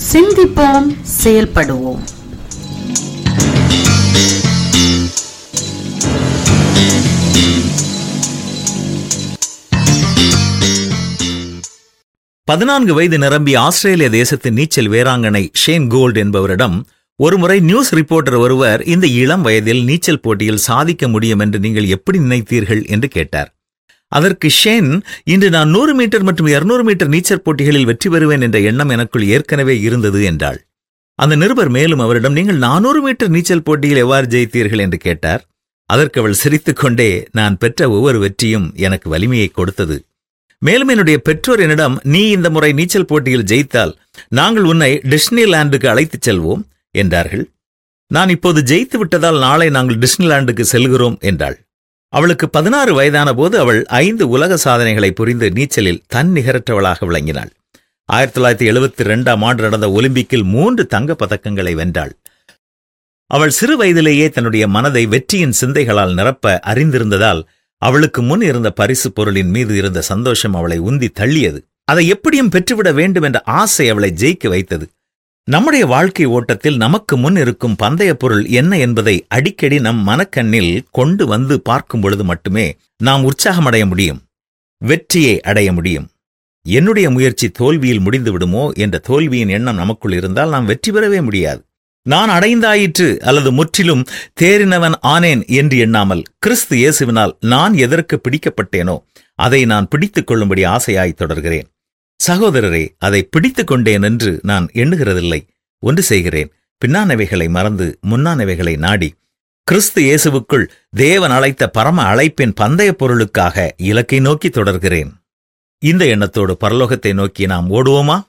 சிந்திப்போம் செயல்படுவோம் பதினான்கு வயது நிரம்பிய ஆஸ்திரேலிய தேசத்தின் நீச்சல் வீராங்கனை ஷேன் கோல்ட் என்பவரிடம் ஒருமுறை நியூஸ் ரிப்போர்ட்டர் ஒருவர் இந்த இளம் வயதில் நீச்சல் போட்டியில் சாதிக்க முடியும் என்று நீங்கள் எப்படி நினைத்தீர்கள் என்று கேட்டார் அதற்கு ஷேன் இன்று நான் நூறு மீட்டர் மற்றும் இருநூறு மீட்டர் நீச்சல் போட்டிகளில் வெற்றி பெறுவேன் என்ற எண்ணம் எனக்குள் ஏற்கனவே இருந்தது என்றாள் அந்த நிருபர் மேலும் அவரிடம் நீங்கள் நானூறு மீட்டர் நீச்சல் போட்டியில் எவ்வாறு ஜெயித்தீர்கள் என்று கேட்டார் அதற்கு அவள் சிரித்துக்கொண்டே நான் பெற்ற ஒவ்வொரு வெற்றியும் எனக்கு வலிமையை கொடுத்தது மேலும் என்னுடைய பெற்றோர் என்னிடம் நீ இந்த முறை நீச்சல் போட்டியில் ஜெயித்தால் நாங்கள் உன்னை டிஸ்னிலாண்டுக்கு அழைத்துச் செல்வோம் என்றார்கள் நான் இப்போது ஜெயித்து விட்டதால் நாளை நாங்கள் டிஸ்னிலாண்டுக்கு செல்கிறோம் என்றாள் அவளுக்கு பதினாறு வயதான போது அவள் ஐந்து உலக சாதனைகளை புரிந்து நீச்சலில் தன்னிகரற்றவளாக விளங்கினாள் ஆயிரத்தி தொள்ளாயிரத்தி எழுபத்தி ரெண்டாம் ஆண்டு நடந்த ஒலிம்பிக்கில் மூன்று தங்கப் பதக்கங்களை வென்றாள் அவள் சிறு வயதிலேயே தன்னுடைய மனதை வெற்றியின் சிந்தைகளால் நிரப்ப அறிந்திருந்ததால் அவளுக்கு முன் இருந்த பரிசு பொருளின் மீது இருந்த சந்தோஷம் அவளை உந்தி தள்ளியது அதை எப்படியும் பெற்றுவிட வேண்டும் என்ற ஆசை அவளை ஜெயிக்க வைத்தது நம்முடைய வாழ்க்கை ஓட்டத்தில் நமக்கு முன் இருக்கும் பந்தய பொருள் என்ன என்பதை அடிக்கடி நம் மனக்கண்ணில் கொண்டு வந்து பார்க்கும் பொழுது மட்டுமே நாம் உற்சாகமடைய முடியும் வெற்றியை அடைய முடியும் என்னுடைய முயற்சி தோல்வியில் முடிந்து விடுமோ என்ற தோல்வியின் எண்ணம் நமக்குள் இருந்தால் நாம் வெற்றி பெறவே முடியாது நான் அடைந்தாயிற்று அல்லது முற்றிலும் தேறினவன் ஆனேன் என்று எண்ணாமல் கிறிஸ்து இயேசுவினால் நான் எதற்கு பிடிக்கப்பட்டேனோ அதை நான் பிடித்துக் கொள்ளும்படி ஆசையாய் தொடர்கிறேன் சகோதரரே அதை பிடித்துக் கொண்டேன் என்று நான் எண்ணுகிறதில்லை ஒன்று செய்கிறேன் பின்னானவைகளை மறந்து முன்னானவைகளை நாடி கிறிஸ்து இயேசுவுக்குள் தேவன் அழைத்த பரம அழைப்பின் பந்தய பொருளுக்காக இலக்கை நோக்கி தொடர்கிறேன் இந்த எண்ணத்தோடு பரலோகத்தை நோக்கி நாம் ஓடுவோமா